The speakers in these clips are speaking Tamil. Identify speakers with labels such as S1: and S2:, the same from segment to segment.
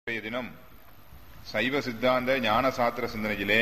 S1: இன்றைய தினம் சைவ சித்தாந்த ஞான சாத்திர சிந்தனையிலே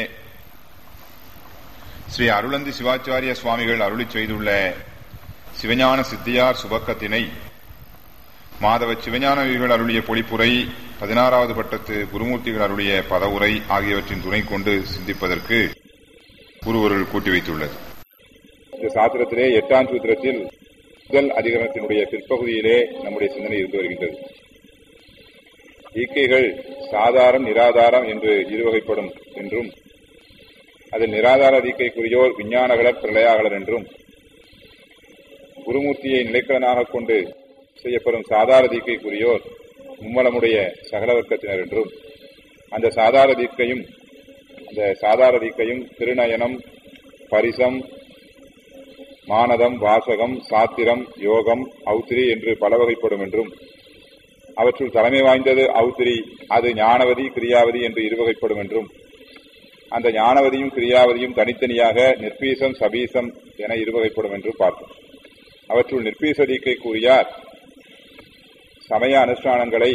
S1: ஸ்ரீ அருளந்தி சிவாச்சாரிய சுவாமிகள் அருளி செய்துள்ள சிவஞான சித்தியார் சுபக்கத்தினை மாதவ சிவஞானவிகள் அருளிய பொழிப்புரை பதினாறாவது பட்டத்து குருமூர்த்திகள் அருளிய பதவுரை ஆகியவற்றின் துணை கொண்டு சிந்திப்பதற்கு குருவருள் கூட்டி வைத்துள்ளது இந்த சாத்திரத்திலே எட்டாம் சூத்திரத்தில் முதல் அதிகரணத்தினுடைய பிற்பகுதியிலே நம்முடைய சிந்தனை இருந்து வருகின்றது ஈக்கைகள் சாதாரம் நிராதாரம் என்று இருவகைப்படும் என்றும் அதில் நிராதார தீக்கைக்குரியோர் விஞ்ஞானகலர் பிரளயாகலர் என்றும் குருமூர்த்தியை நிலைக்கலனாக கொண்டு செய்யப்படும் சாதார தீக்கைக்குரியோர் மும்மலமுடைய சகல வர்க்கத்தினர் என்றும் அந்த சாதார தீக்கையும் அந்த சாதார தீக்கையும் திருநயனம் பரிசம் மானதம் வாசகம் சாத்திரம் யோகம் ஔத்திரி என்று பல வகைப்படும் என்றும் அவற்றுள் தலைமை வாய்ந்தது ஔத்திரி அது ஞானவதி கிரியாவதி என்று இருவகைப்படும் என்றும் அந்த ஞானவதியும் கிரியாவதியும் தனித்தனியாக நிற்பீசம் சபீசம் என இருவகைப்படும் என்று பார்த்தோம் அவற்றுள் நிற்பீசதிக்கை கூறியார் சமய அனுஷ்டானங்களை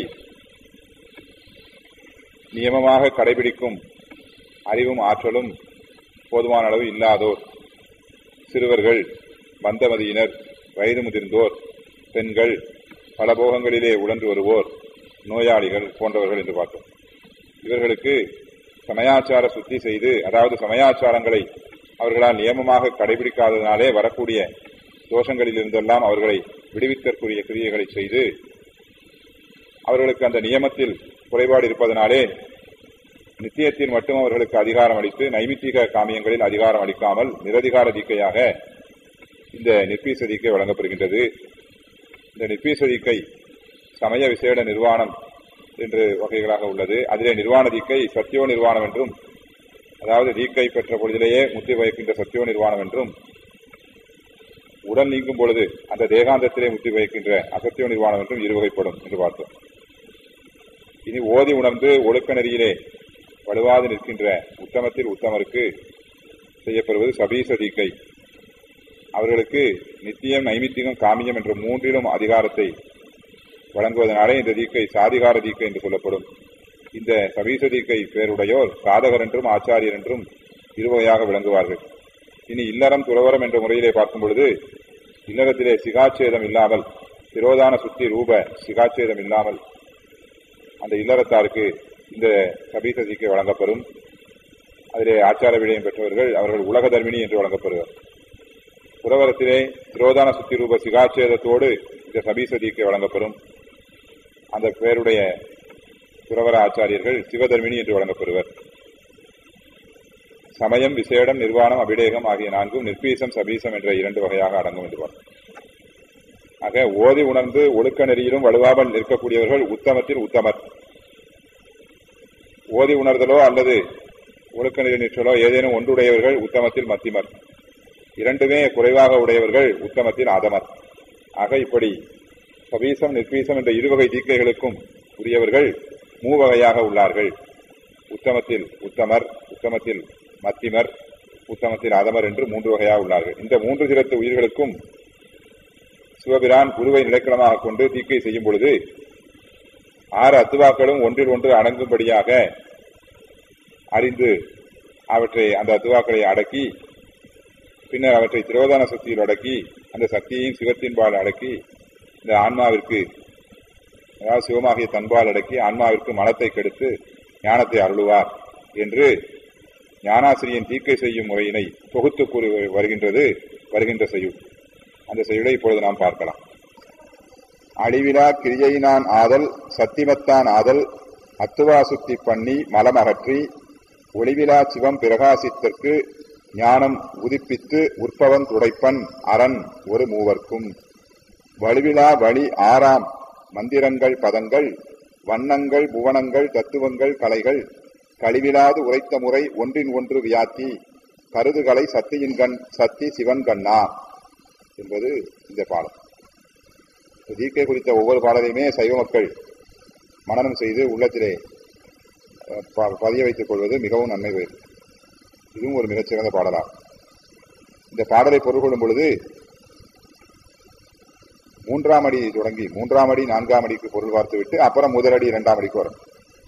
S1: நியமமாக கடைபிடிக்கும் அறிவும் ஆற்றலும் போதுமான அளவு இல்லாதோர் சிறுவர்கள் மந்தமதியினர் வயது முதிர்ந்தோர் பெண்கள் பல போகங்களிலே உழன்று வருவோர் நோயாளிகள் போன்றவர்கள் என்று பார்த்தோம் இவர்களுக்கு சமயாச்சார சுத்தி செய்து அதாவது சமயாச்சாரங்களை அவர்களால் நியமமாக கடைபிடிக்காததினாலே வரக்கூடிய தோஷங்களில் இருந்தெல்லாம் அவர்களை விடுவித்தற்குரிய கிரியைகளை செய்து அவர்களுக்கு அந்த நியமத்தில் குறைபாடு இருப்பதனாலே நித்தியத்தில் மட்டும் அவர்களுக்கு அதிகாரம் அளித்து நைமித்திக காமியங்களில் அதிகாரம் அளிக்காமல் நிரதிகார தீக்கையாக இந்த நிற்பீச தீக்கை வழங்கப்படுகின்றது இந்த நிற்பீசதிக்கை சமய விசேட நிர்வாணம் என்று வகைகளாக உள்ளது அதிலே நிர்வாண தீக்கை சத்தியோ நிர்வாணம் என்றும் அதாவது தீக்கை பெற்ற பொழுதிலேயே முத்தி வகிக்கின்ற சத்தியோ நிர்வாணம் என்றும் உடல் நீங்கும் பொழுது அந்த தேகாந்தத்திலே முத்தி வகிக்கின்ற அசத்தியோ நிர்வாணம் என்றும் இருவகைப்படும் என்று பார்த்தோம் இனி ஓதி உணர்ந்து ஒழுக்க நெறியிலே வலுவாது நிற்கின்ற உத்தமத்தில் உத்தமருக்கு செய்யப்படுவது சபீச தீக்கை அவர்களுக்கு நித்தியம் நைமித்திகம் காமியம் என்ற மூன்றிலும் அதிகாரத்தை வழங்குவதனாலே இந்த தீக்கை சாதிகார தீக்கை என்று சொல்லப்படும் இந்த சபீச தீக்கை பேருடையோர் சாதகர் என்றும் ஆச்சாரியர் என்றும் இருவகையாக விளங்குவார்கள் இனி இல்லறம் துறவரம் என்ற முறையிலே பார்க்கும் பொழுது இல்லறத்திலே சிகாச்சேதம் இல்லாமல் திரோதான சுத்தி ரூப சிகாச்சேதம் இல்லாமல் அந்த இல்லறத்தாருக்கு இந்த சபீச தீக்கை வழங்கப்படும் அதிலே ஆச்சார விடயம் பெற்றவர்கள் அவர்கள் உலக தர்மினி என்று வழங்கப்படுவர் புரவரத்திலே திரோதான சுத்தி ரூப சிகாச்சேதத்தோடு இந்த சபீச தீக்கை வழங்கப்படும் அந்த பெயருடைய புரவர ஆச்சாரியர்கள் சிவதர்மினி என்று வழங்கப்படுவர் சமயம் விசேடம் நிர்வாணம் அபிடேகம் ஆகிய நான்கும் நிற்பீசம் சபீசம் என்ற இரண்டு வகையாக அடங்கும் என்று பார்த்தோம் ஆக ஓதி உணர்ந்து ஒழுக்க நெறியிலும் வலுவாமல் நிற்கக்கூடியவர்கள் உத்தமத்தில் உத்தமர் ஓதி உணர்தலோ அல்லது ஒழுக்க நெறி நிற்றலோ ஏதேனும் ஒன்றுடையவர்கள் உத்தமத்தில் மத்திமர் இரண்டுமே குறைவாக உடையவர்கள் உத்தமத்தில் ஆதமர் ஆக இப்படி சபீசம் நிற்பீசம் என்ற இருவகை தீக்கைகளுக்கும் உரியவர்கள் மூவகையாக உள்ளார்கள் உத்தமத்தில் உத்தமர் உத்தமத்தில் மத்திமர் உத்தமத்தில் ஆதமர் என்று மூன்று வகையாக உள்ளார்கள் இந்த மூன்று சிறத்து உயிர்களுக்கும் சிவபிரான் குருவை நிலைக்களமாக கொண்டு தீக்கை செய்யும் பொழுது ஆறு அத்துவாக்களும் ஒன்றில் ஒன்று அடங்கும்படியாக அறிந்து அவற்றை அந்த அத்துவாக்களை அடக்கி பின்னர் அவற்றை திரோதான சக்தியில் அடக்கி அந்த சக்தியையும் சிவத்தின்பால் அடக்கி இந்த ஆன்மாவிற்கு அதாவது சிவமாகிய தன்பால் அடக்கி ஆன்மாவிற்கு மனத்தை கெடுத்து ஞானத்தை அருளுவார் என்று ஞானாசிரியின் தீக்கை செய்யும் முறையினை தொகுத்து கூறி வருகின்றது வருகின்ற செய்யுள் அந்த செய்யுளை இப்பொழுது நாம் பார்க்கலாம் அழிவிலா கிரியையினான் ஆதல் சத்திமத்தான் ஆதல் அத்துவா சுத்தி பண்ணி மலம் அகற்றி ஒளிவிலா சிவம் பிரகாசித்தற்கு ஞானம் உதிப்பித்து உற்பவன் துடைப்பன் அரண் ஒரு மூவர்க்கும் வலுவிலா வழி ஆறாம் மந்திரங்கள் பதங்கள் வண்ணங்கள் புவனங்கள் தத்துவங்கள் கலைகள் கழிவிலாது உரைத்த முறை ஒன்றின் ஒன்று வியாத்தி கருதுகளை சத்தியின் கண் சத்தி சிவன் கண்ணா என்பது இந்த பாடல் தீக்கை குறித்த ஒவ்வொரு பாடலையுமே சைவ மக்கள் மனனம் செய்து உள்ளத்திலே பதிய வைத்துக் கொள்வது மிகவும் நன்மை உயர்வு இதுவும் ஒரு மிகச்சிறந்த பாடலாகும் இந்த பாடலை பொருள் கொள்ளும் பொழுது மூன்றாம் அடி தொடங்கி மூன்றாம் அடி நான்காம் அடிக்கு பொருள் பார்த்து விட்டு அப்புறம் முதலடி இரண்டாம் அடிக்கு வரும்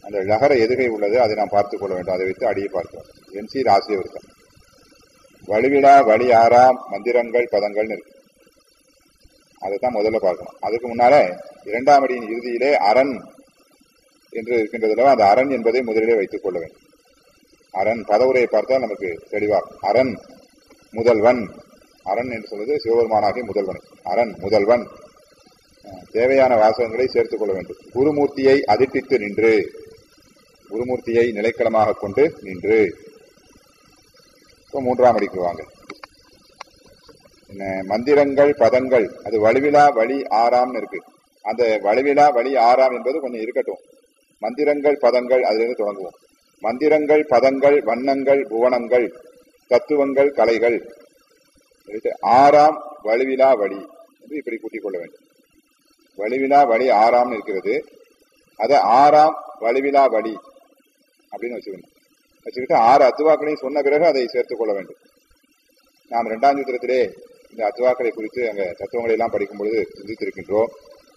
S1: அந்த லகர எதுகை உள்ளது அதை நாம் பார்த்துக் கொள்ள வேண்டும் அதை வைத்து அடியை பார்க்கிறோம் என் சி ராசிய விருத்தம் வலுவிழா வழி ஆறாம் மந்திரங்கள் பதங்கள்னு இருக்கு அதைத்தான் முதல்ல பார்க்கணும் அதுக்கு முன்னால இரண்டாம் அடியின் இறுதியிலே அரண் என்று இருக்கின்றதுல அந்த அரண் என்பதை முதலிலே வைத்துக் கொள்ள வேண்டும் அரண் பதவுரையை பார்த்தால் நமக்கு தெளிவா அரண் முதல்வன் அரண் என்று சொல்வது சிவபெருமானாகிய முதல்வன் அரண் முதல்வன் அஹ், தேவையான வாசகங்களை சேர்த்துக் கொள்ள வேண்டும் குருமூர்த்தியை அதிர்ப்பித்து நின்று குருமூர்த்தியை நிலைக்களமாக கொண்டு நின்று இப்போ மூன்றாம் அடிக்கு வாங்க என்ன, மந்திரங்கள் பதங்கள் அது வலுவிலா வழி ஆறாம்னு இருக்கு அந்த வலுவிலா வழி ஆறாம் என்பது கொஞ்சம் இருக்கட்டும் மந்திரங்கள் பதங்கள் அதிலிருந்து தொடங்குவோம் மந்திரங்கள் பதங்கள் வண்ணங்கள் புவனங்கள் தத்துவங்கள் கலைகள் சொல்லிட்டு ஆறாம் வலுவிலா வழி என்று இப்படி கூட்டிக் கொள்ள வேண்டும் வலுவிலா வழி ஆறாம் இருக்கிறது அது ஆறாம் வலுவிலா வழி அப்படின்னு வச்சுக்கணும் வச்சுக்கிட்டு ஆறு அத்துவாக்களையும் சொன்ன பிறகு அதை சேர்த்துக் கொள்ள வேண்டும் நாம் இரண்டாம் சூத்திரத்திலே இந்த அத்துவாக்களை குறித்து அங்க தத்துவங்களை எல்லாம் படிக்கும் பொழுது சிந்தித்திருக்கின்றோம்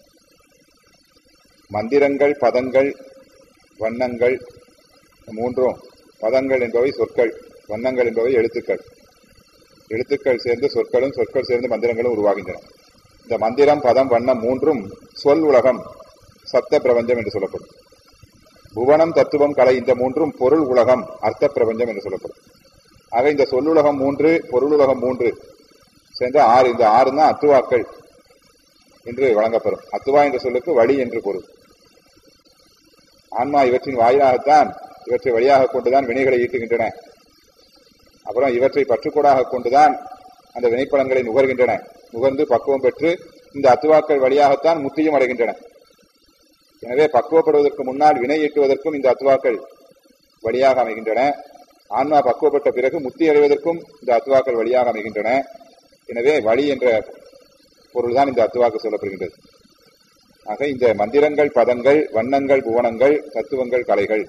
S1: மந்திரங்கள் பதங்கள் வண்ணங்கள் இந்த மூன்றும் பதங்கள் என்பவை சொற்கள் வண்ணங்கள் என்பவை எழுத்துக்கள் எழுத்துக்கள் சேர்ந்து சொற்களும் சொற்கள் சேர்ந்து மந்திரங்களும் உருவாகின்றன இந்த மந்திரம் பதம் வண்ணம் மூன்றும் சொல் உலகம் சப்த பிரபஞ்சம் என்று சொல்லப்படும் புவனம் தத்துவம் கலை இந்த மூன்றும் பொருள் உலகம் அர்த்த பிரபஞ்சம் என்று சொல்லப்படும் ஆக இந்த சொல்லுலகம் மூன்று பொருளுலகம் மூன்று சேர்ந்து ஆறு இந்த ஆறு தான் அத்துவாக்கள் என்று வழங்கப்படும் அத்துவா என்ற சொல்லுக்கு வழி என்று பொருள் ஆன்மா இவற்றின் வாயிலாகத்தான் இவற்றை வழியாக கொண்டுதான் வினைகளை ஈட்டுகின்றன அப்புறம் இவற்றை பற்றுக்கோடாக கொண்டுதான் அந்த வினைப்பலன்களை நுகர்கின்றன நுகர்ந்து பக்குவம் பெற்று இந்த அத்துவாக்கள் வழியாகத்தான் முத்தியும் அடைகின்றன எனவே பக்குவப்படுவதற்கு முன்னால் வினை ஈட்டுவதற்கும் இந்த அத்துவாக்கள் வழியாக அமைகின்றன ஆன்மா பக்குவப்பட்ட பிறகு முத்தி அடைவதற்கும் இந்த அத்துவாக்கள் வழியாக அமைகின்றன எனவே வழி என்ற பொருள்தான் இந்த அத்துவாக்கு சொல்லப்படுகின்றது ஆக இந்த மந்திரங்கள் பதங்கள் வண்ணங்கள் புவனங்கள் தத்துவங்கள் கலைகள்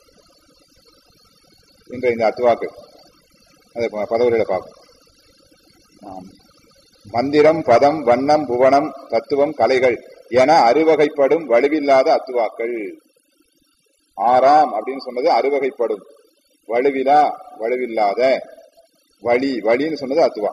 S1: என்ற இந்த அத்துவாக்கள் அதை ப- பதவியில பார்ப்போம் ஆம். மந்திரம் பதம் வண்ணம் புவனம் தத்துவம் கலைகள் என அறுவகைப்படும் வலுவில்லாத அத்துவாக்கள் ஆறாம் அப்படின்னு சொன்னது அறுவகைப்படும் வலுவிலா வலுவில்லாத வழி வழின்னு சொன்னது அத்துவா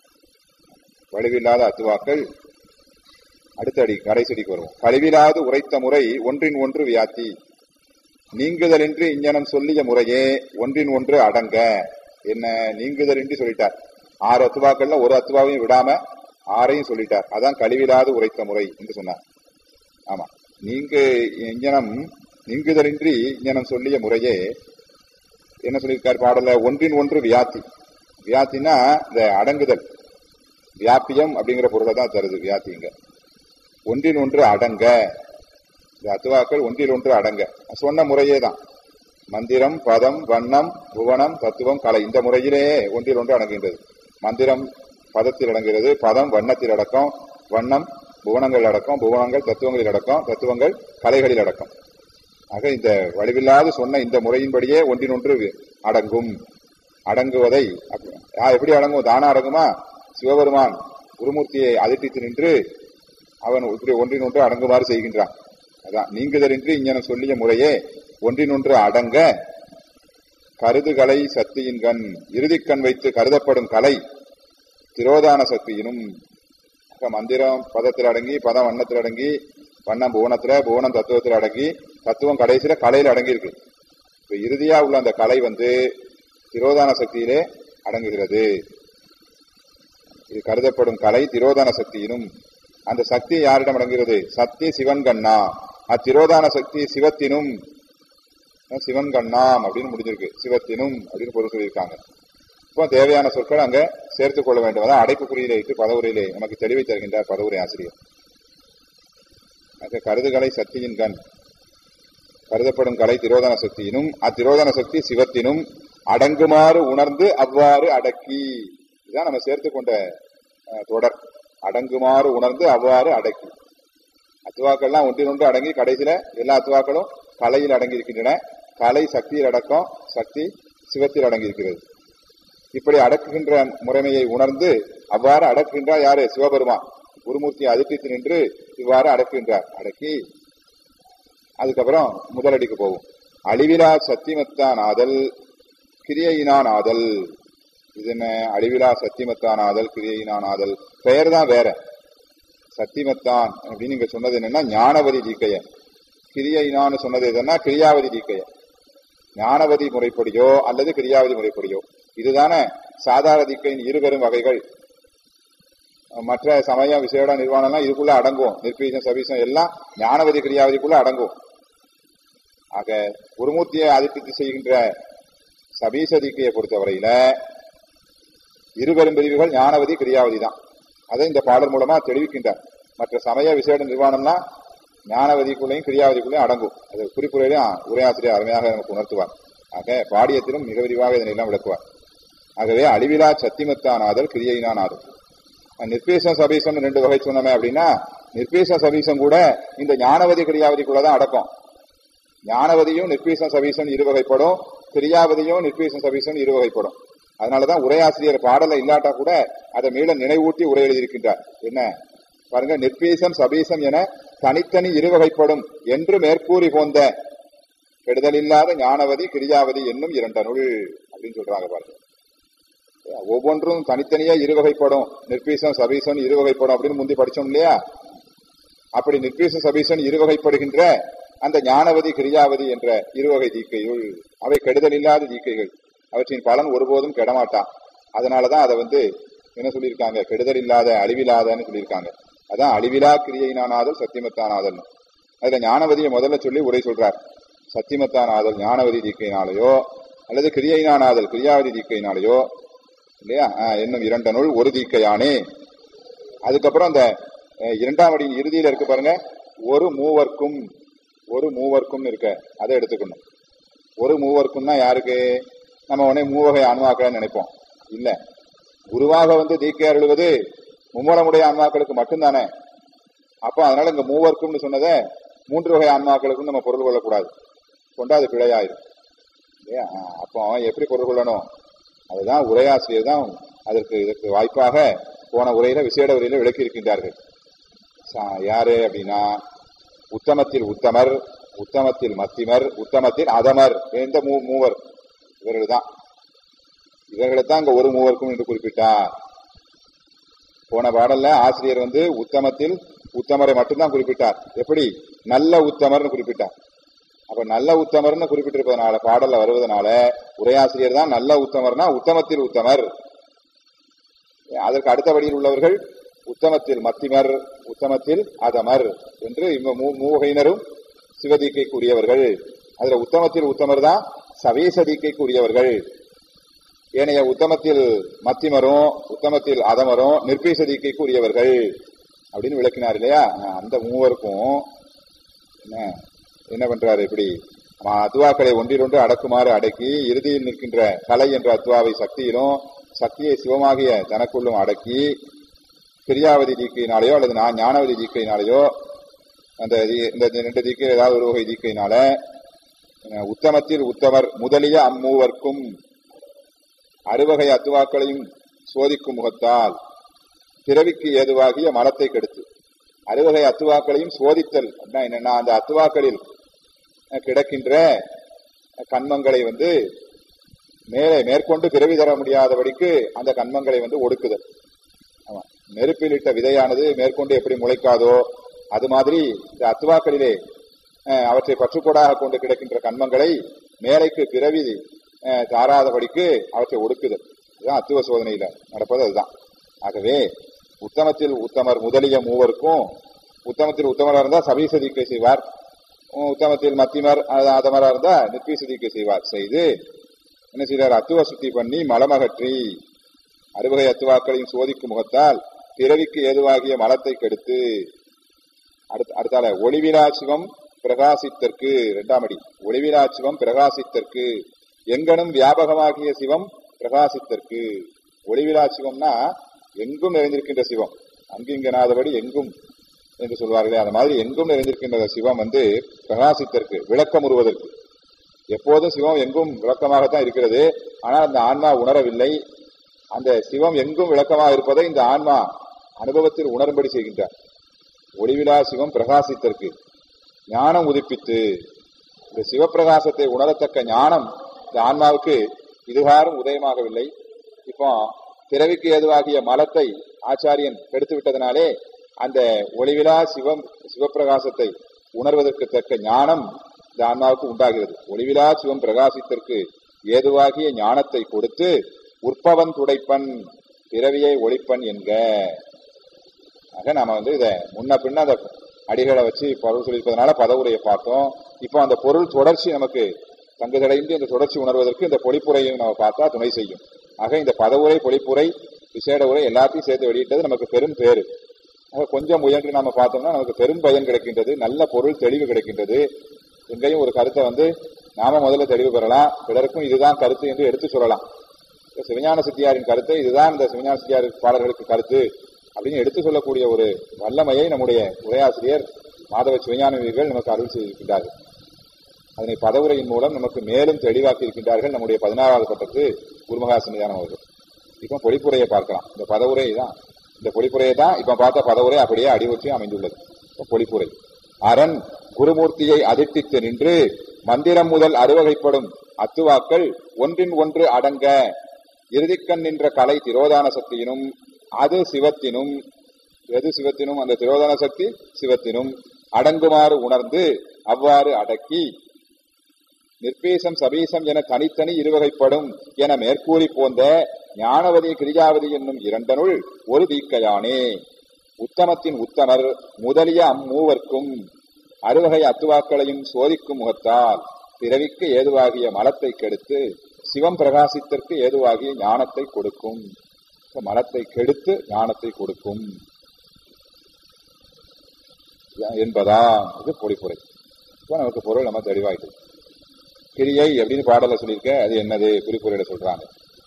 S1: வலுவில்லாத அத்துவாக்கள் அடுத்த அடி கடைசடிக்கு வருவோம் கழிவிலாது உரைத்த முறை ஒன்றின் ஒன்று வியாத்தி நீங்குதலின்றி இஞ்ஞனம் சொல்லிய முறையே ஒன்றின் ஒன்று அடங்க என்ன நீங்குதலின்றி சொல்லிட்டார் ஆறு அத்துவாக்கள்ல ஒரு அத்துவாவையும் விடாம ஆறையும் சொல்லிட்டார் அதான் கழிவிலாது உரைத்த முறை என்று சொன்னார் ஆமா நீங்கு இஞ்ஞனம் நீங்குதலின்றி இஞ்ஞனம் சொல்லிய முறையே என்ன சொல்லியிருக்கார் பாடல ஒன்றின் ஒன்று வியாத்தி வியாத்தினா இந்த அடங்குதல் வியாபியம் அப்படிங்கிற பொருளை தான் தருது வியாத்திங்க ஒன்றின் ஒன்று அடங்க இந்த அத்துவாக்கள் ஒன்றில் ஒன்று அடங்க சொன்ன முறையே தான் மந்திரம் பதம் வண்ணம் புவனம் தத்துவம் கலை இந்த முறையிலேயே ஒன்றில் ஒன்று அடங்குகின்றது மந்திரம் பதத்தில் அடங்குகிறது பதம் வண்ணத்தில் அடக்கம் வண்ணம் புவனங்கள் அடக்கம் புவனங்கள் தத்துவங்களில் அடக்கம் தத்துவங்கள் கலைகளில் அடக்கம் ஆக இந்த வலிவில்லாது சொன்ன இந்த முறையின்படியே ஒன்றினொன்று அடங்கும் அடங்குவதை அப்ப- ஆ, எப்படி அடங்கும் தானா அடங்குமா சிவபெருமான் குருமூர்த்தியை அதிர்த்தித்து நின்று அவன் இப்படி ஒன்றினொன்று அடங்குமாறு செய்கின்றான் அதான் நீங்குதலின்றி இங்கன சொல்லிய முறையே ஒன்றினொன்று அடங்க கருதுகலை சக்தியின் கண் இறுதிக் கண் வைத்து கருதப்படும் கலை திரோதான சக்தியினும் ஆக மந்திரம் பதத்தில் அடங்கி பதம் வண்ணத்தில் அடங்கி வண்ணம் புவனத்துல புவனம் தத்துவத்தில் அடங்கி தத்துவம் கடைசியில கலையில அடங்கி இருக்கு இப்ப இறுதியா உள்ள அந்த கலை வந்து திரோதான சக்தியிலே அடங்குகிறது இது கருதப்படும் கலை திரோதான சக்தியினும் அந்த சக்தி யாரிடம் அடங்குகிறது சக்தி சிவன் கண்ணா அத்திரோதான சக்தி சிவத்தினும் அஹ் சிவன் கண்ணாம் அப்படின்னு முடிஞ்சிருக்கு சிவத்தினும் அப்படின்னு பொருள் சொல்லியிருக்காங்க இப்போ தேவையான சொற்கள் அங்க சேர்த்துக் கொள்ள வேண்டும் அதான் அடைப்புக்குறியிலே இட்டு பதவுரையிலே நமக்கு தெளிவை தருகின்றார் பதவுரை ஆசிரியர் ஆக கருதுகலை சக்தியின் கண் கருதப்படும் கலை திரோதன சக்தியினும் அத்திரோதன சக்தி சிவத்தினும் அடங்குமாறு உணர்ந்து அவ்வாறு அடக்கி இதுதான் நம்ம சேர்த்து கொண்ட அஹ், தொடர் அடங்குமாறு உணர்ந்து அவ்வாறு அடக்கி அத்துவாக்கள்லாம் ஒன்றினொன்று அடங்கி கடைசியில எல்லா அத்துவாக்களும் கலையில் அடங்கி இருக்கின்றன கலை சக்தியில் அடக்கம் சக்தி சிவத்தில் அடங்கி இருக்கிறது இப்படி அடக்குகின்ற முறைமையை உணர்ந்து அவ்வாறு அடக்குகின்றார் யாரு சிவபெருமான் குருமூர்த்தியை அதிர்ப்பித்து நின்று இவ்வாறு அடக்குகின்றார் அடக்கி அதுக்கப்புறம் முதலடிக்கு போகும் அழிவிலா சத்தியமத்தான் ஆதல் கிரியையினான் ஆதல் இது என்ன அழிவிலா சத்தியமத்தான் ஆதல் கிரியையினான் ஆதல் பெயர் தான் வேற சத்தியமத்தான் அப்படின்னு நீங்க சொன்னது என்னன்னா ஞானவதி தீக்கைய கிரியைனான்னு சொன்னது எதுன்னா கிரியாவதி தீக்கைய ஞானவதி முறைப்படியோ அல்லது கிரியாவதி முறைப்படியோ இதுதானே சாதார தீக்கையின் இருபெரும் வகைகள் மற்ற சமயம் விசேட நிர்வாணம்லாம் இதுக்குள்ள அடங்கும் நிர்பீசம் சபீசம் எல்லாம் ஞானவதி கிரியாவதிக்குள்ள அடங்கும் ஆக குருமூர்த்தியை அதிர்த்தி செய்கின்ற சபீசதிக்கையை பொறுத்தவரையில இருபெரும் பிரிவுகள் ஞானவதி கிரியாவதி தான் அதை இந்த பாடல் மூலமா தெளிவிக்கின்றார் மற்ற சமய விசேட நிர்வாணம்லாம் ஞானவதிக்குள்ளேயும் கிரியாவதிக்குள்ளேயும் அடங்கும் அது குறிப்புரையிலும் உரையாசிரியர் அருமையாக நமக்கு உணர்த்துவார் ஆக பாடியத்திலும் மிக விரிவாக இதனையெல்லாம் விளக்குவார் ஆகவே அழிவிலா சத்திமத்தானாதல் கிரியைனானாதல் நிர்பேசம் சபீசம் ரெண்டு வகை சொன்னோமே அப்படின்னா நிர்பேச சபீசம் கூட இந்த ஞானவதி கிரியாவதிக்குள்ளதான் அடக்கம் ஞானவதியும் நிர்பீசம் சபீசம் இரு வகைப்படும் கிரியாவதியும் நிர்பீசம் சபீசம் இரு வகைப்படும் அதனாலதான் உரையாசிரியர் பாடல இல்லாட்டா கூட அதை மீள நினைவூட்டி உரை எழுதியிருக்கின்றார் என்ன பாருங்க நிர்பீசம் சபீசம் என தனித்தனி இரு வகைப்படும் என்று மேற்கூறி போந்த கெடுதல் இல்லாத ஞானவதி கிரியாவதி என்னும் இரண்டனுள் அப்படின்னு சொல்றாங்க பாருங்க ஒவ்வொன்றும் தனித்தனியா இரு வகைப்படும் நிர்பீசம் சபீசம் இரு வகைப்படும் அப்படின்னு முந்தி படிச்சோம் இல்லையா அப்படி நிர்பீச சபீசன் இருவகைப்படுகின்ற அந்த ஞானவதி கிரியாவதி என்ற இருவகை தீக்கையுள் அவை கெடுதல் இல்லாத தீக்கைகள் அவற்றின் பலன் ஒருபோதும் கெடமாட்டான் அதனாலதான் அதை வந்து என்ன சொல்லியிருக்காங்க கெடுதல் இல்லாத அழிவில்லாதன்னு சொல்லியிருக்காங்க அதான் அழிவிலா கிரியைனானாதல் சத்தியமத்தானாதல் அதுல ஞானவதியை முதல்ல சொல்லி உரை சொல்றார் சத்தியமத்தானாதல் ஞானவதி தீக்கையினாலேயோ அல்லது கிரியைனானாதல் கிரியாவதி தீக்கையினாலேயோ இல்லையா ஆஹ், என்னும் இரண்டனுள் ஒரு தீக்கையானே அதுக்கப்புறம் அந்த அஹ், இரண்டாம் அடியின் இறுதியில இருக்கு பாருங்க ஒரு மூவர்க்கும் ஒரு மூவர்க்கும் இருக்க அதை எடுத்துக்கணும் ஒரு மூவர்க்கும்னா யாருக்கு நம்ம உடனே மூவகை ஆன்மாக்களை நினைப்போம் இல்ல குருவாக வந்து தீக்கை அருள்வது மும்மலமுடைய ஆன்மாக்களுக்கு மட்டும்தானே அப்போ அதனால இங்க மூவர்க்கும்னு சொன்னதை மூன்று வகை ஆன்மாக்களுக்கும் நம்ம பொருள் கொள்ளக்கூடாது கொண்டா அது பிழையாயிரும் இல்லையா ஆஹ், அப்போ எப்படி பொருள் கொள்ளணும் அதுதான் உரையாசிரியர் தான் அதற்கு இதற்கு வாய்ப்பாக போன உரையில விசேட உரையில விளக்கி இருக்கின்றார்கள் சா- யாரு அப்படின்னா உத்தமத்தில் உத்தமர் உத்தமத்தில் மத்திமர் உத்தமத்தில் அதமர் எந்த மூ மூவர் இவர்கள் தான் இவர்களை தான் இங்க ஒரு மூவருக்கும் என்று குறிப்பிட்டார் போன பாடல்ல ஆசிரியர் வந்து உத்தமத்தில் உத்தமரை மட்டும்தான் குறிப்பிட்டார் எப்படி நல்ல உத்தமர்னு குறிப்பிட்டார் அப்ப நல்ல உத்தமர்னு குறிப்பிட்டிருப்பதனால பாடல்ல வருவதனால உரையாசிரியர் தான் நல்ல உத்தமர்னா உத்தமத்தில் உத்தமர் அதற்கு அடுத்தபடியில் உள்ளவர்கள் உத்தமத்தில் மத்திமர் உத்தமத்தில் அதமர் என்று இவங்க மூ மூவகையினரும் சிவதீக்கைக்குரியவர்கள் அதுல உத்தமத்தில் உத்தமர் தான் சவேசதீக்கைக்குரியவர்கள் ஏனைய உத்தமத்தில் மத்திமரும் உத்தமத்தில் அதமரும் நிர்பீசதீக்கைக்கு உரியவர்கள் அப்படின்னு விளக்கினார் இல்லையா அஹ் அந்த மூவருக்கும் என்ன என்ன பண்றாரு இப்படி ஆமா, அத்துவாக்களை ஒன்றிலொன்று அடக்குமாறு அடக்கி இறுதியில் நிற்கின்ற கலை என்ற அத்துவாவை சக்தியிலும் சக்தியை சிவமாகிய தனக்குள்ளும் அடக்கி கிரியாவதி தீக்கையினாலேயோ அல்லது நான் ஞானவதி தீக்கையினாலேயோ அந்த தி- இந்த ரெண்டு தீக்கை ஏதாவது ஒரு வகை தீக்கையினால அஹ், உத்தமத்தில் உத்தமர் முதலிய அம்மூவர்க்கும் அறுவகை அத்துவாக்களையும் சோதிக்கும் முகத்தால் பிறவிக்கு ஏதுவாகிய மலத்தை கெடுத்து அறுவகை அத்துவாக்களையும் சோதித்தல் அப்படின்னா என்னன்னா அந்த அத்துவாக்களில் அஹ், கிடக்கின்ற கண்மங்களை வந்து மேலே மேற்கொண்டு பிறவி தர முடியாதபடிக்கு அந்த கண்மங்களை வந்து ஒடுக்குதல் ஆமா. நெருப்பில் இட்ட விதையானது மேற்கொண்டு எப்படி முளைக்காதோ அது மாதிரி இந்த அத்துவாக்களிலே அஹ், அவற்றை பற்றுக்கோடாக கொண்டு கிடக்கின்ற கண்மங்களை மேலைக்கு பிறவி அஹ், தாராதபடிக்கு அவற்றை ஒடுக்குதல் இதுதான் அத்துவ சோதனையில நடப்பது அதுதான் ஆகவே உத்தமத்தில் உத்தமர் முதலிய மூவருக்கும் உத்தமத்தில் உத்தமராக இருந்தா சபீசதிக்கை செய்வார் உம், உத்தமத்தில் மத்திமர் அது அதமரா இருந்தா நிற்பீசதிக்கை செய்வார் செய்து என்ன செய்றார் அத்துவ சுத்தி பண்ணி மலமகற்றி அறுவகை அத்துவாக்களையும் சோதிக்கும் முகத்தால் பிறவிக்கு ஏதுவாகிய மலத்தை கெடுத்து அடுத்த அடுத்தால ஒளிவிலா சிவம் பிரகாசித்தற்கு இரண்டாம் அடி ஒளிவிலா சிவம் பிரகாசித்தற்கு எங்கனும் வியாபகமாகிய சிவம் பிரகாசித்தற்கு ஒளிவிலா சிவம்னா எங்கும் நிறைந்திருக்கின்ற சிவம் அங்கிங்கனாதபடி எங்கும் என்று சொல்வார்களே அந்த மாதிரி எங்கும் நிறைந்திருக்கின்ற சிவம் வந்து பிரகாசித்தற்கு விளக்கமுறுவதற்கு எப்போதும் சிவம் எங்கும் விளக்கமாகத்தான் இருக்கிறது ஆனால் அந்த ஆன்மா உணரவில்லை அந்த சிவம் எங்கும் விளக்கமாக இருப்பதை இந்த ஆன்மா அனுபவத்தில் உணரும்படி செய்கின்றார் ஒளிவிலா சிவம் பிரகாசித்தற்கு ஞானம் உதிப்பித்து இந்த சிவப்பிரகாசத்தை உணரத்தக்க ஞானம் இந்த ஆன்மாவுக்கு இதுவாரும் உதயமாகவில்லை இப்போ பிறவிக்கு ஏதுவாகிய மலத்தை ஆச்சாரியன் கெடுத்து விட்டதனாலே அந்த ஒளிவிலா சிவம் சிவப்பிரகாசத்தை உணர்வதற்கு தக்க ஞானம் இந்த ஆன்மாவுக்கு உண்டாகிறது ஒளிவிலா சிவம் பிரகாசித்திற்கு ஏதுவாகிய ஞானத்தை கொடுத்து உற்பவன் துடைப்பன் பிறவியை ஒழிப்பன் என்க ஆக நாம வந்து இத முன்ன பின்ன அந்த அடிகளை வச்சு பொருள் சொல்லியிருப்பதனால பதவுரையை பார்த்தோம் இப்போ அந்த பொருள் தொடர்ச்சி நமக்கு தங்குதடைந்து அந்த தொடர்ச்சி உணர்வதற்கு இந்த பொழிப்புரையும் நம்ம பார்த்தா துணை செய்யும் ஆக இந்த பதவுரை பொழிப்புரை விசேட உரை எல்லாத்தையும் சேர்த்து வெளியிட்டது நமக்கு பெரும் பேரு ஆக கொஞ்சம் முயன்று நாம பார்த்தோம்னா நமக்கு பெரும் பயன் கிடைக்கின்றது நல்ல பொருள் தெளிவு கிடைக்கின்றது எங்கேயும் ஒரு கருத்தை வந்து நாம முதல்ல தெளிவு பெறலாம் பிறருக்கும் இதுதான் கருத்து என்று எடுத்து சொல்லலாம் இப்ப சிவஞான சித்தியாரின் கருத்து இதுதான் இந்த சிவஞான சித்தியார் பாடல்களுக்கு கருத்து அப்படின்னு எடுத்து சொல்லக்கூடிய ஒரு வல்லமையை நம்முடைய உரையாசிரியர் மாதவ சிவஞானவீர்கள் நமக்கு அருள் செய்திருக்கின்றார்கள் அதனை பதவுரையின் மூலம் நமக்கு மேலும் தெளிவாக்கி இருக்கின்றார்கள் நம்முடைய பதினாறாவது பட்டத்து குருமகா சன்னிதானம் அவர்கள் இப்போ பொழிப்புரையை பார்க்கலாம் இந்த பதவுரை தான் இந்த பொழிப்புரையை தான் இப்ப பார்த்த பதவுரை அப்படியே அடிவற்றி அமைந்துள்ளது இப்ப பொழிப்புரை அரண் குருமூர்த்தியை அதிர்த்தித்து நின்று மந்திரம் முதல் அறுவகைப்படும் அத்துவாக்கள் ஒன்றின் ஒன்று அடங்க இறுதிக்கண் நின்ற கலை திரோதான சக்தியினும் அது சிவத்தினும் எது சிவத்தினும் அந்த திரோதான சக்தி சிவத்தினும் அடங்குமாறு உணர்ந்து அவ்வாறு அடக்கி நிர்பேசம் சபீசம் என தனித்தனி இருவகைப்படும் என மேற்கூறி போந்த ஞானவதி கிரியாவதி என்னும் இரண்டனுள் ஒரு தீக்கையானே உத்தமத்தின் உத்தமர் முதலிய அம்மூவர்க்கும் அறுவகை அத்துவாக்களையும் சோதிக்கும் முகத்தால் பிறவிக்கு ஏதுவாகிய மலத்தை கெடுத்து சிவம் பிரகாசித்திற்கு ஏதுவாகிய ஞானத்தை கொடுக்கும் இப்ப மலத்தை கெடுத்து ஞானத்தை கொடுக்கும் என்பதா இது பொழிப்புரை இப்போ நமக்கு பொருள் நம்ம தெளிவாயிட்டு கிரியை அப்படின்னு பாடல சொல்லியிருக்க அது என்னது குறிப்புரையில சொல்றாங்க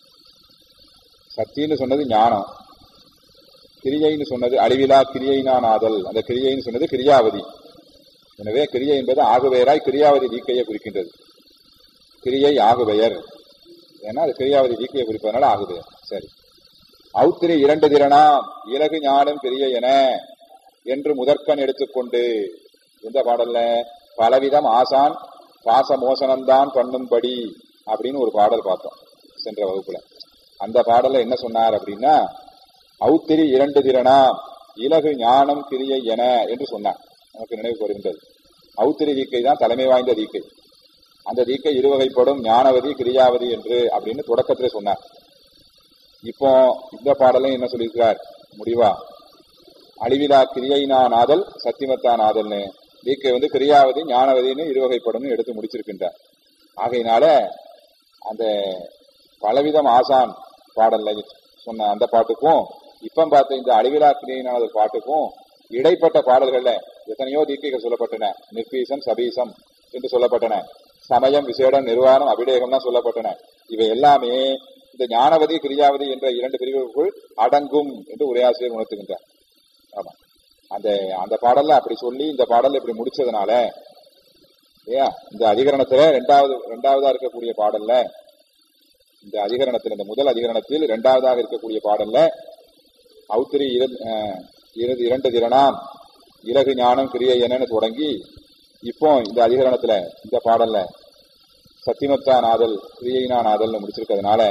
S1: சக்தின்னு சொன்னது ஞானம் கிரியைன்னு சொன்னது அழிவிலா கிரியைனான் ஆதல் அந்த கிரியைன்னு சொன்னது கிரியாவதி எனவே கிரியை என்பது ஆகுபெயராய் கிரியாவதி தீக்கையை குறிக்கின்றது கிரியை ஆகுபெயர் ஏன்னா அது கிரியாவதி தீக்கையை குறிப்பதனால ஆகுபெயர் சரி அவுத்திரி இரண்டு திறனாம் இலகு ஞானம் கிரியை என என்று முதற்கண் எடுத்துக்கொண்டு இந்த பாடல்ல பலவிதம் ஆசான் பாச மோசனம்தான் பண்ணும்படி அப்படின்னு ஒரு பாடல் பார்த்தோம் சென்ற வகுப்புல அந்த பாடல்ல என்ன சொன்னார் அப்படின்னா அவுத்திரி இரண்டு திறனாம் இலகு ஞானம் கிரியை என என்று சொன்னார் நமக்கு நினைவு வருகின்றது அவுத்திரி தீக்கை தான் தலைமை வாய்ந்த தீக்கை அந்த தீக்கை இருவகைப்படும் ஞானவதி கிரியாவதி என்று அப்படின்னு தொடக்கத்திலே சொன்னார் இப்போ இந்த பாடலையும் என்ன சொல்லியிருக்கிறார் முடிவா அழிவிலா கிரியைனா நாதல் சத்தியமத்தா நாதல்னு தீக்கை வந்து கிரியாவதி ஞானவதினு இருவகைப்படும் எடுத்து முடிச்சிருக்கின்றார் ஆகையினால அந்த பலவிதம் ஆசான் பாடல்ல சொன்ன அந்த பாட்டுக்கும் இப்ப பார்த்த இந்த அழிவிலா கிரியைனாதல் பாட்டுக்கும் இடைப்பட்ட பாடல்கள்ல எத்தனையோ தீக்கைகள் சொல்லப்பட்டன நிர்பீசம் சபீசம் என்று சொல்லப்பட்டன சமயம் விசேடம் நிர்வாணம் அபிடேகம்லாம் சொல்லப்பட்டன இவை எல்லாமே இந்த ஞானவதி கிரியாவதி என்ற இரண்டு பிரிவுகளுக்குள் அடங்கும் என்று உரையாசிரியர் உணர்த்துகின்றார் ஆமா அந்த அந்த பாடல்ல அப்படி சொல்லி இந்த பாடல் இப்படி முடிச்சதுனால இல்லையா இந்த அதிகரணத்துல ரெண்டாவது ரெண்டாவதா இருக்கக்கூடிய பாடல்ல இந்த அதிகரணத்தில் இந்த முதல் அதிகரணத்தில் இரண்டாவதாக இருக்கக்கூடிய பாடல்ல அவுத்திரி இரு இரண்டு திறனாம் இலகு ஞானம் கிரியை என்னன்னு தொடங்கி இப்போ இந்த அதிகரணத்துல இந்த பாடல்ல சத்தியமத்தா நாதல் கிரியைனா நாதல்னு முடிச்சிருக்கிறதுனால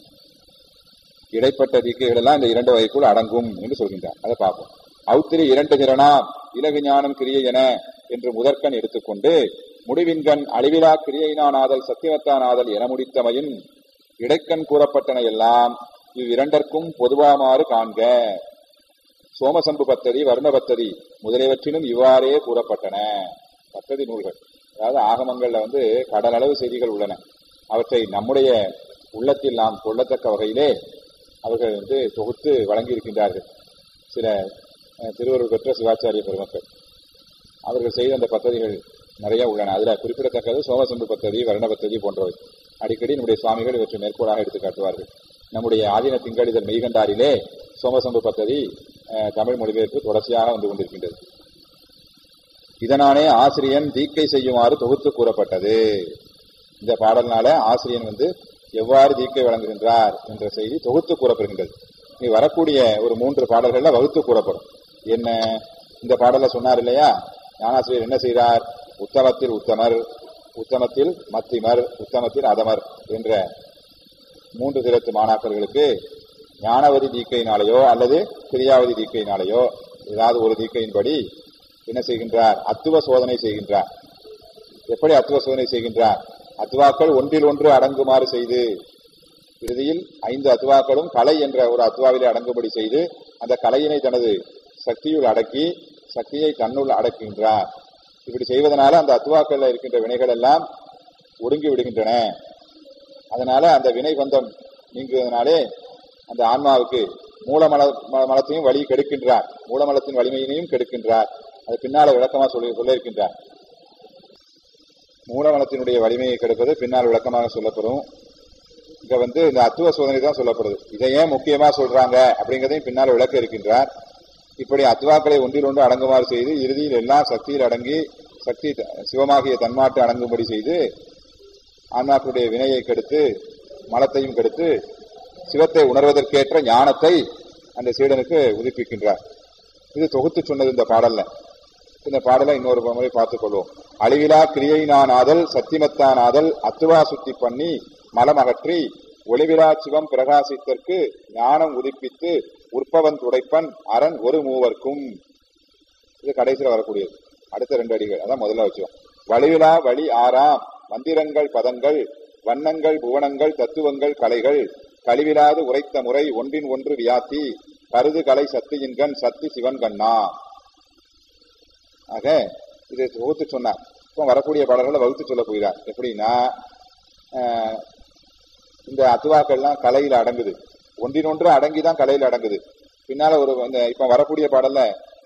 S1: இடைப்பட்ட தீக்கைகள் எல்லாம் இந்த இரண்டு வகைக்குள் அடங்கும் என்று சொல்கின்றார் அதை பார்ப்போம் அவுத்திரி இரண்டு திறனாம் இலகு ஞானம் கிரியை என என்று முதற்கண் எடுத்துக்கொண்டு முடிவின்கண் அழிவிலா கிரியைனா நாதல் சத்தியமத்தா நாதல் என முடித்தமையின் இடைக்கண் கூறப்பட்டன எல்லாம் இவ்விரண்டற்கும் பொதுவாமாறு காண்க சோமசம்பு பத்ததி வர்ண பத்ததி முதலியவற்றிலும் இவ்வாறே கூறப்பட்டன பத்ததி நூல்கள் அதாவது ஆகமங்கள்ல வந்து கடலளவு செய்திகள் உள்ளன அவற்றை நம்முடைய உள்ளத்தில் நாம் கொள்ளத்தக்க வகையிலே அவர்கள் வந்து தொகுத்து வழங்கி இருக்கின்றார்கள் சில திருவருள் பெற்ற சிவாச்சாரிய பெருமக்கள் அவர்கள் செய்த அந்த பத்ததிகள் நிறைய உள்ளன அதுல குறிப்பிடத்தக்கது சோமசம்பு பத்ததி வருண பத்ததி போன்றவை அடிக்கடி நம்முடைய சுவாமிகள் இவற்றை மேற்கோளாக எடுத்து காட்டுவார்கள் நம்முடைய ஆதீன திங்களிதழ் மெய்கண்டாரிலே சோமசம்பு பத்ததி தமிழ் மொழிபெயர்ப்பு தொடர்ச்சியாக வந்து கொண்டிருக்கின்றது இதனாலே ஆசிரியன் தீக்கை செய்யுமாறு தொகுத்து கூறப்பட்டது இந்த பாடல்னால ஆசிரியன் வந்து எவ்வாறு தீக்கை வழங்குகின்றார் என்ற செய்தி தொகுத்து கூறப்படுகின்றது நீ வரக்கூடிய ஒரு மூன்று பாடல்கள்ல வகுத்து கூறப்படும் என்ன இந்த பாடல சொன்னார் இல்லையா ஞானாசிரியர் என்ன செய்கிறார் உத்தமத்தில் உத்தமர் உத்தமத்தில் மத்திமர் உத்தமத்தில் அதமர் என்ற மூன்று திறத்து மாணாக்கர்களுக்கு ஞானவதி தீக்கையினாலேயோ அல்லது கிரியாவதி தீக்கையினாலேயோ ஏதாவது ஒரு தீக்கையின்படி என்ன செய்கின்றார் அத்துவ சோதனை செய்கின்றார் எப்படி அத்துவ சோதனை செய்கின்றார் அத்துவாக்கள் ஒன்றில் ஒன்று அடங்குமாறு செய்து இறுதியில் ஐந்து அத்துவாக்களும் கலை என்ற ஒரு அத்துவாவிலே அடங்கும்படி செய்து அந்த கலையினை தனது சக்தியுள் அடக்கி சக்தியை தன்னுள் அடக்குகின்றார் இப்படி செய்வதனால அந்த அத்துவாக்கள்ல இருக்கின்ற வினைகள் எல்லாம் ஒடுங்கி விடுகின்றன அதனால அந்த வினை பந்தம் நீங்குவதனாலே அந்த ஆன்மாவுக்கு மூலமல ம- மலத்தையும் வழி கெடுக்கின்றார் மூலமலத்தின் வலிமையினையும் கெடுக்கின்றார் அது பின்னால விளக்கமா சொல்லி சொல்ல இருக்கின்றார் மூலமலத்தினுடைய வலிமையை கெடுப்பது பின்னால் விளக்கமாக சொல்லப்படும் இங்க வந்து இந்த அத்துவ சோதனை தான் சொல்லப்படுது இதை ஏன் முக்கியமா சொல்றாங்க அப்படிங்கறதையும் பின்னால் விளக்க இருக்கின்றார் இப்படி அத்துவாக்களை ஒன்றில் ஒன்று அடங்குமாறு செய்து இறுதியில் எல்லாம் சக்தியில் அடங்கி சக்தி த- சிவமாகிய தன்மாட்டு அடங்கும்படி செய்து ஆன்மாக்களுடைய வினையை கெடுத்து மலத்தையும் கெடுத்து சிவத்தை உணர்வதற்கேற்ற ஞானத்தை அந்த சீடனுக்கு உதிப்பிக்கின்றார் இது தொகுத்து சொன்னது இந்த பாடல்ல இந்த பாடலை இன்னொரு முறை பார்த்துக் கொள்வோம் அழிவிலா கிரியை நான் ஆதல் சத்திமத்தான் ஆதல் அத்துவா சுத்தி பண்ணி மலம் அகற்றி ஒளிவிலா சிவம் பிரகாசித்தற்கு ஞானம் உதிப்பித்து உற்பவன் துடைப்பன் அரண் ஒரு மூவர்க்கும் இது கடைசியில் வரக்கூடியது அடுத்த ரெண்டு அடிகள் அதான் முதல்ல வச்சோம் வலிவிலா வழி ஆறாம் மந்திரங்கள் பதங்கள் வண்ணங்கள் புவனங்கள் தத்துவங்கள் கலைகள் கழிவிலாது உரைத்த முறை ஒன்றின் ஒன்று வியாத்தி கருது கலை சத்தியின்கண் சத்தி சிவன் கண்ணா ஆக இது தொகுத்து சொன்னார் இப்போ வரக்கூடிய பாடல்களை வகுத்து சொல்ல போகிறார் எப்படின்னா ஆஹ், இந்த அத்துவாக்கள்லாம் கலையில அடங்குது ஒன்றினொன்று அடங்கிதான் கலையில அடங்குது பின்னால ஒரு இந்த இப்ப வரக்கூடிய பாடல்ல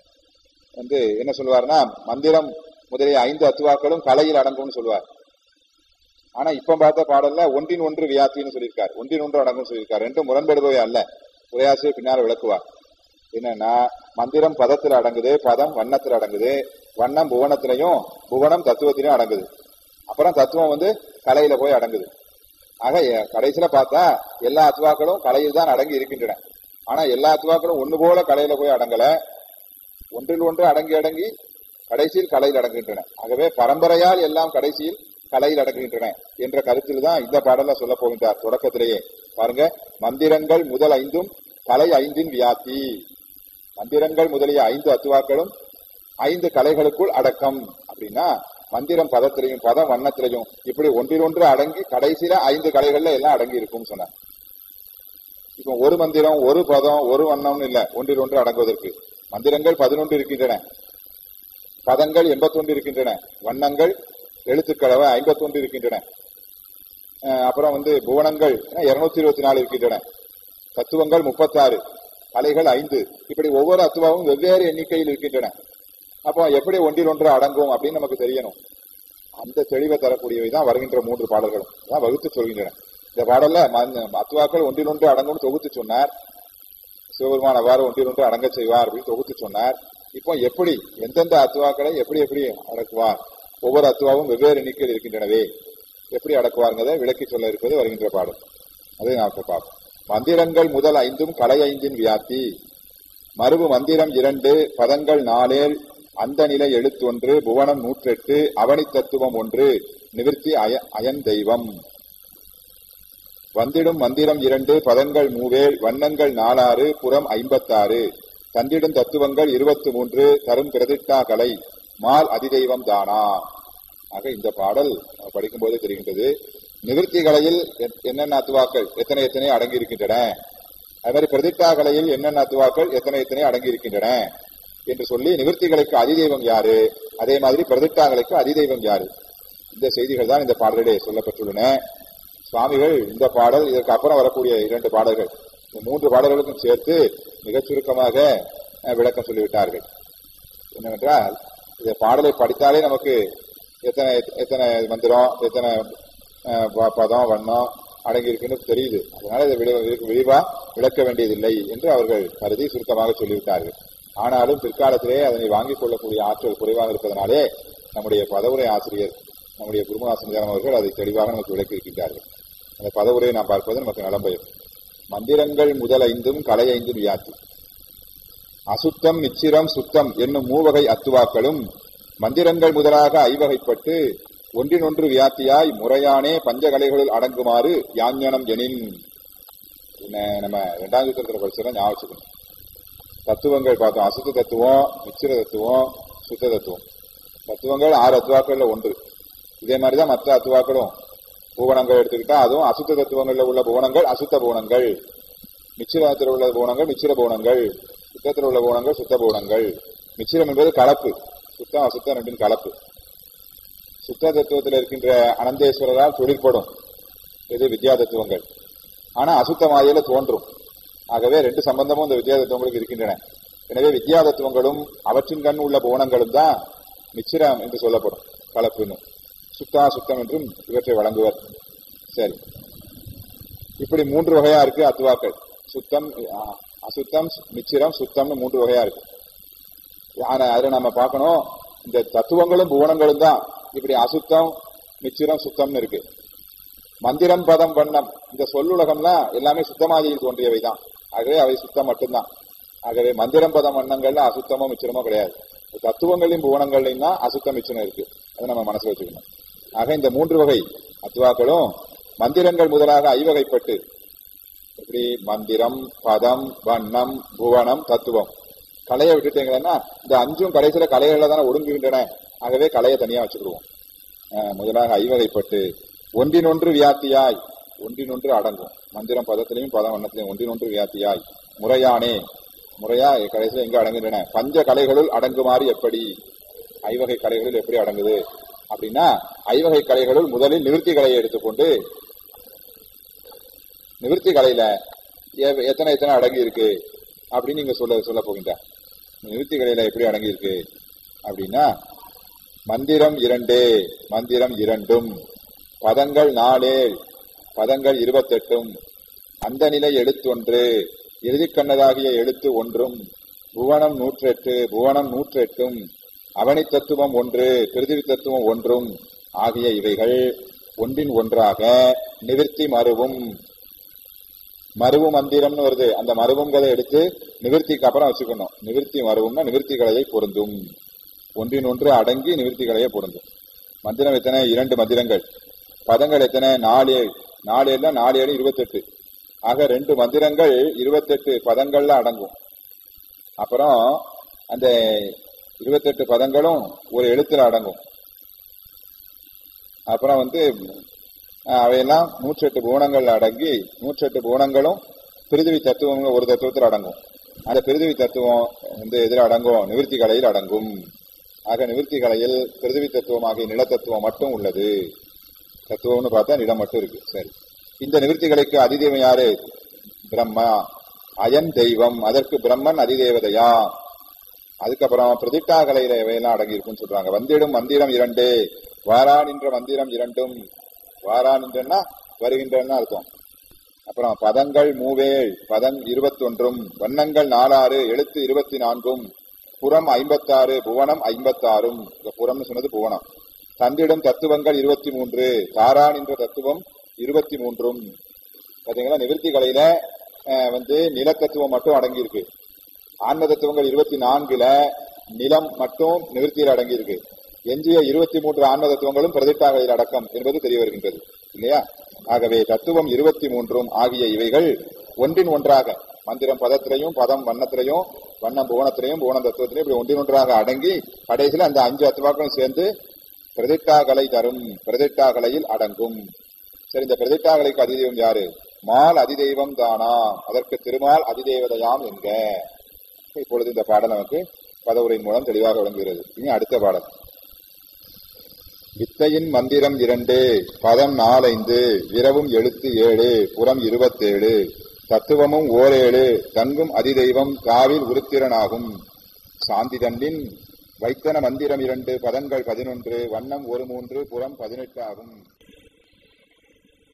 S1: வந்து என்ன சொல்லுவார்னா மந்திரம் முதலிய ஐந்து அத்துவாக்களும் கலையில் அடங்கும்னு சொல்லுவார் ஆனா இப்ப பார்த்த பாடல்ல ஒன்றின் ஒன்று வியாத்தின்னு சொல்லியிருக்கார் ஒன்றின் ஒன்று அடங்கும்னு சொல்லியிருக்கார் ரெண்டும் முரண்படுபவை அல்ல உரையாசிரியர் பின்னால் விளக்குவார் என்னன்னா மந்திரம் பதத்துல அடங்குது பதம் வண்ணத்துல அடங்குது வண்ணம் புவனத்திலையும் புவனம் தத்துவத்திலையும் அடங்குது அப்புறம் தத்துவம் வந்து கலையில போய் அடங்குது ஆக எ- கடைசியில பார்த்தா எல்லா அத்துவாக்களும் கலையில் தான் அடங்கி இருக்கின்றன ஆனா எல்லா அத்துவாக்களும் ஒண்ணு போல கலையில போய் அடங்கல ஒன்றில் ஒன்று அடங்கி அடங்கி கடைசியில் கலையில் அடங்குகின்றன ஆகவே பரம்பரையால் எல்லாம் கடைசியில் கலையில் அடங்குகின்றன என்ற கருத்தில் தான் இந்த பாடல சொல்ல போகின்றார் தொடக்கத்திலேயே பாருங்க மந்திரங்கள் முதல் ஐந்தும் கலை ஐந்தின் வியாத்தி மந்திரங்கள் முதலிய ஐந்து அத்துவாக்களும் ஐந்து கலைகளுக்குள் அடக்கம் அப்படின்னா மந்திரம் பதத்திலையும் பதம் வண்ணத்திலையும் இப்படி ஒன்றில் ஒன்று அடங்கி கடைசியில ஐந்து கலைகள்ல எல்லாம் அடங்கி இருக்கும்னு சொன்னார் இப்போ ஒரு மந்திரம் ஒரு பதம் ஒரு வண்ணம்னு இல்ல ஒன்றில் ஒன்று அடங்குவதற்கு மந்திரங்கள் பதினொன்று இருக்கின்றன பதங்கள் எண்பத்தொன்று இருக்கின்றன வண்ணங்கள் எழுத்துக்களவை ஐம்பத்தொன்று இருக்கின்றன அஹ் அப்புறம் வந்து புவனங்கள் இருநூத்தி இருபத்தி நாலு இருக்கின்றன தத்துவங்கள் முப்பத்தாறு கலைகள் ஐந்து இப்படி ஒவ்வொரு அத்துவாவும் வெவ்வேறு எண்ணிக்கையில் இருக்கின்றன அப்போ எப்படி ஒன்றில் ஒன்று அடங்கும் அப்படின்னு நமக்கு தெரியணும் அந்த தெளிவை தரக்கூடியவை தான் வருகின்ற மூன்று பாடல்களும் தான் வகுத்து சொல்கின்றன இந்த பாடல்ல ம- அத்துவாக்கள் ஒன்றில் ஒன்று அடங்கும்னு தொகுத்து சொன்னார் சிவபெருமான் அவ்வாறு ஒன்றில் ஒன்று அடங்க செய்வார் அப்படின்னு தொகுத்து சொன்னார் இப்போ எப்படி எந்தெந்த அத்துவாக்களை எப்படி எப்படி அடக்குவார் ஒவ்வொரு அத்துவாவும் வெவ்வேறு எண்ணிக்கையில் இருக்கின்றனவே எப்படி அடக்குவார்ங்கிறதை விளக்கி சொல்ல இருப்பது வருகின்ற பாடல் அதை நாம் இப்ப பார்ப்போம் மந்திரங்கள் முதல் ஐந்தும் கலை ஐந்தின் வியாத்தி மறுபு மந்திரம் இரண்டு பதங்கள் நாலேல் அந்த நிலை எழுத்தொன்று புவனம் நூற்றெட்டு அவனி தத்துவம் ஒன்று நிவிர்த்தி அய அயன் தெய்வம் வந்திடும் மந்திரம் இரண்டு பதங்கள் மூவேல் வண்ணங்கள் நாலாறு புறம் ஐம்பத்தாறு தந்திடும் தத்துவங்கள் இருபத்து மூன்று தரும் பிரதிட்டா கலை மால் அதிதெய்வம் தானா ஆக இந்த பாடல் நம்ம படிக்கும்போது தெரிகின்றது நிவிர்த்தி கலையில் எத்- என்னென்ன அத்துவாக்கள் எத்தனை எத்தனை அடங்கி இருக்கின்றன அது மாதிரி பிரதிட்டா கலையில் என்னென்ன அத்துவாக்கள் எத்தனை எத்தனை அடங்கி இருக்கின்றன என்று சொல்லி நிவிர்த்திகளுக்கு அதிதெய்வம் யாரு அதே மாதிரி பிரதிட்டாங்களுக்கு அதிதெய்வம் யாரு இந்த செய்திகள் தான் இந்த பாடலிலே சொல்லப்பட்டுள்ளன சுவாமிகள் இந்த பாடல் இதற்கு அப்புறம் வரக்கூடிய இரண்டு பாடல்கள் இந்த மூன்று பாடல்களுக்கும் சேர்த்து மிகச் சுருக்கமாக அஹ், விளக்கம் சொல்லிவிட்டார்கள் என்னவென்றால் இந்த பாடலை படித்தாலே நமக்கு எத்தனை எத்தனை மந்திரம் எத்தனை அஹ், ப- பதம் வண்ணம் அடங்கி இருக்குன்னு தெரியுது அதனால இதை விளை- விளை- விரிவா விளக்க வேண்டியதில்லை என்று அவர்கள் கருதி சுருக்கமாக சொல்லிவிட்டார்கள் ஆனாலும் பிற்காலத்திலே அதனை வாங்கிக் கொள்ளக்கூடிய ஆற்றல் குறைவாக இருப்பதனாலே நம்முடைய பதவுரை ஆசிரியர் நம்முடைய குருமகாசனிதானம் அவர்கள் அதை தெளிவாக நமக்கு விளக்கி இருக்கின்றார்கள் அந்த பதவுரையை நாம் பார்ப்பது நமக்கு நலம் பயம் மந்திரங்கள் முதல் ஐந்தும் கலை ஐந்தும் வியாத்தி அசுத்தம் நிச்சிரம் சுத்தம் என்னும் மூவகை அத்துவாக்களும் மந்திரங்கள் முதலாக ஐவகைப்பட்டு ஒன்றினொன்று வியாத்தியாய் முறையானே பஞ்சகலைகளுள் அடங்குமாறு யாஞனம் எனின் என்ன நம்ம இரண்டாம் சூத்திரத்தில் படிச்சோம் ஞாபகம் வச்சுக்கணும் தத்துவங்கள் பார்த்தோம் அசுத்த தத்துவம் மிச்சிர தத்துவம் சுத்த தத்துவம் தத்துவங்கள் ஆறு அத்துவாக்கள்ல ஒன்று இதே மாதிரிதான் மற்ற அத்துவாக்களும் பூவனங்கள் எடுத்துக்கிட்டா அதுவும் அசுத்த தத்துவங்கள்ல உள்ள புவனங்கள் அசுத்த புவனங்கள் மிச்சிரத்தில் உள்ள புவனங்கள் மிச்சிர புவனங்கள் சுத்தத்தில் உள்ள புவனங்கள் சுத்த புவனங்கள் மிச்சிரம் என்பது கலப்பு சுத்தம் அசுத்தம் ரெண்டின் கலப்பு சுத்த தத்துவத்தில் இருக்கின்ற அனந்தேஸ்வரரால் தொழிற்படும் இது வித்யா தத்துவங்கள் ஆனா அசுத்த மாயையில தோன்றும் ஆகவே ரெண்டு சம்பந்தமும் இந்த வித்யா தத்துவங்களுக்கு இருக்கின்றன எனவே வித்யா தத்துவங்களும் அவற்றின் கண் உள்ள புவனங்களும் தான் மிச்சிரம் என்று சொல்லப்படும் கலப்புன்னு சுத்தா சுத்தம் என்றும் இவற்றை வழங்குவர் சரி இப்படி மூன்று வகையா இருக்கு அத்துவாக்கள் சுத்தம் அ- அசுத்தம் மிச்சிரம் சுத்தம்னு மூன்று வகையா இருக்கு ஆனா அதுல நம்ம பார்க்கணும் இந்த தத்துவங்களும் புவனங்களும் தான் இப்படி அசுத்தம் மிச்சிரம் சுத்தம்னு இருக்கு மந்திரம் பதம் வண்ணம் இந்த சொல்லுலகம்லாம் எல்லாமே சுத்தமாதியில் தோன்றியவை தான் ஆகவே அவை சுத்தம் மட்டும்தான் ஆகவே மந்திரம் பதம் வண்ணங்கள்ல அசுத்தமோ மிச்சிரமோ கிடையாது தத்துவங்களையும் புவனங்கள்லையும் தான் அசுத்தம் மிச்சனம் இருக்கு அதை நம்ம மனசுல வச்சுக்கணும் ஆக இந்த மூன்று வகை அத்துவாக்களும் மந்திரங்கள் முதலாக ஐவகைப்பட்டு இப்படி மந்திரம் பதம் வண்ணம் புவனம் தத்துவம் கலையை விட்டுட்டீங்கன்னா இந்த அஞ்சும் கடைசியில கலைகள்ல தானே ஒடுங்குகின்றன ஆகவே கலையை தனியா வச்சுக்கிடுவோம் அஹ் முதலாக ஐவகைப்பட்டு ஒன்றினொன்று வியாத்தியாய் ஒன்றினொன்று அடங்கும் மந்திரம் பதத்திலையும் பதம் வண்ணத்திலையும் ஒன்றினொன்று வியாத்தியாய் முறையானே முறையா கடைசியில் எங்க அடங்குகின்றன பஞ்ச கலைகளுள் அடங்குமாறு எப்படி ஐவகை கலைகளில் எப்படி அடங்குது அப்படின்னா ஐவகை கலைகளுள் முதலில் நிவர்த்தி கலையை எடுத்துக்கொண்டு நிவர்த்தி கலையில எ- எத்தனை எத்தனை அடங்கி இருக்கு அப்படின்னு நீங்க சொல்ல சொல்ல போகின்ற நிவர்த்தி கலையில எப்படி அடங்கி இருக்கு அப்படின்னா மந்திரம் இரண்டே மந்திரம் இரண்டும் பதங்கள் நாலேழ் பதங்கள் இருபத்தெட்டும் அந்த நிலை எழுத்தொன்று இறுதிக்கண்ணதாகிய எழுத்து ஒன்றும் புவனம் நூற்றெட்டு புவனம் நூற்றெட்டும் அவனி தத்துவம் ஒன்று பிரிதிவி தத்துவம் ஒன்றும் ஆகிய இவைகள் ஒன்றின் ஒன்றாக நிவிர்த்தி மருவும் மருவு மந்திரம்னு வருது அந்த மருவுங்கிறத எடுத்து நிவிர்த்திக்கு அப்புறம் வச்சுக்கணும் நிவிர்த்தி மருவும்னா நிவிர்த்தி கலையை பொருந்தும் ஒன்றின் ஒன்று அடங்கி நிவிர்த்தி கலையை பொருந்தும் மந்திரம் எத்தனை இரண்டு மந்திரங்கள் பதங்கள் எத்தனை நாலு ஏழு நாலு ஏழுல நாலு ஏழு இருபத்தெட்டு ஆக ரெண்டு மந்திரங்கள் இருபத்தெட்டு பதங்கள்ல அடங்கும் அப்புறம் அந்த இருபத்தெட்டு பதங்களும் ஒரு எழுத்துல அடங்கும் அப்புறம் வந்து அஹ், அவையெல்லாம் நூற்றெட்டு குணங்கள்ல அடங்கி நூற்றெட்டு குணங்களும் பிரிதிவி தத்துவம் ஒரு தத்துவத்தில் அடங்கும் அந்த பிரிதிவி தத்துவம் வந்து எதில் அடங்கும் நிவிர்த்தி கலையில் அடங்கும் ஆக நிவிர்த்தி கலையில் பிரிதிவி தத்துவம் ஆகிய நிலத்தத்துவம் மட்டும் உள்ளது தத்துவம்னு பார்த்தா நிலம் மட்டும் இருக்கு சரி இந்த நிவிர்த்தி கலைக்கு அதிதெய்வம் யாரு பிரம்மா அயன் தெய்வம் அதற்கு பிரம்மன் அதிதேவதையா அதுக்கப்புறம் பிரதிட்டா கலையில இவையெல்லாம் அடங்கி இருக்குன்னு சொல்றாங்க வந்திடும் மந்திரம் இரண்டு வாரா நின்ற மந்திரம் இரண்டும் வாரா நின்றன்னா வருகின்றன்னு அர்த்தம் அப்புறம் பதங்கள் மூவேழ் பதம் இருபத்தொன்றும் வண்ணங்கள் நாலாறு எழுத்து இருபத்தி நான்கும் புறம் ஐம்பத்தாறு புவனம் ஐம்பத்தாறும் இந்த புறம்னு சொன்னது புவனம் தந்திடும் தத்துவங்கள் இருபத்தி மூன்று தாரா நின்ற தத்துவம் இருபத்தி மூன்றும் பாத்தீங்களா நிவர்த்தி கலையில அஹ், வந்து நிலத்தத்துவம் மட்டும் அடங்கி இருக்கு ஆன்ம தத்துவங்கள் இருபத்தி நான்குல நிலம் மட்டும் நிவர்த்தியில் அடங்கி இருக்கு எஞ்சிய இருபத்தி மூன்று ஆன்ம தத்துவங்களும் பிரதிட்டாகலில் அடக்கம் என்பது தெரிய வருகின்றது இல்லையா ஆகவே தத்துவம் இருபத்தி மூன்றும் ஆகிய இவைகள் ஒன்றின் ஒன்றாக மந்திரம் பதத்திலையும் பதம் வண்ணத்திலையும் வண்ணம் புவனத்திலையும் புவனம் தத்துவத்திலையும் இப்படி ஒன்றின் ஒன்றாக அடங்கி கடைசியில் அந்த அஞ்சு அத்துவாக்களும் சேர்ந்து பிரதிட்டாகலை தரும் பிரதிட்டாகலையில் அடங்கும் சரி இந்த பிரதிட்டாகலைக்கு அதிதெய்வம் யாரு மால் அதிதெய்வம் தானா அதற்கு திருமால் அதிதேவதையாம் என்க இப்பொழுது இந்த பாடல் நமக்கு பதவுரையின் மூலம் தெளிவாக விளங்குகிறது இனி அடுத்த பாடல் வித்தையின் மந்திரம் இரண்டு பதம் நாலைந்து விரவும் எழுத்து ஏழு புறம் இருபத்தேழு தத்துவமும் ஓரேழு தங்கும் அதிதெய்வம் காவில் உருத்திரனாகும் சாந்தி தண்டின் வைத்தன மந்திரம் இரண்டு பதங்கள் பதினொன்று வண்ணம் ஒரு மூன்று புறம் பதினெட்டு ஆகும்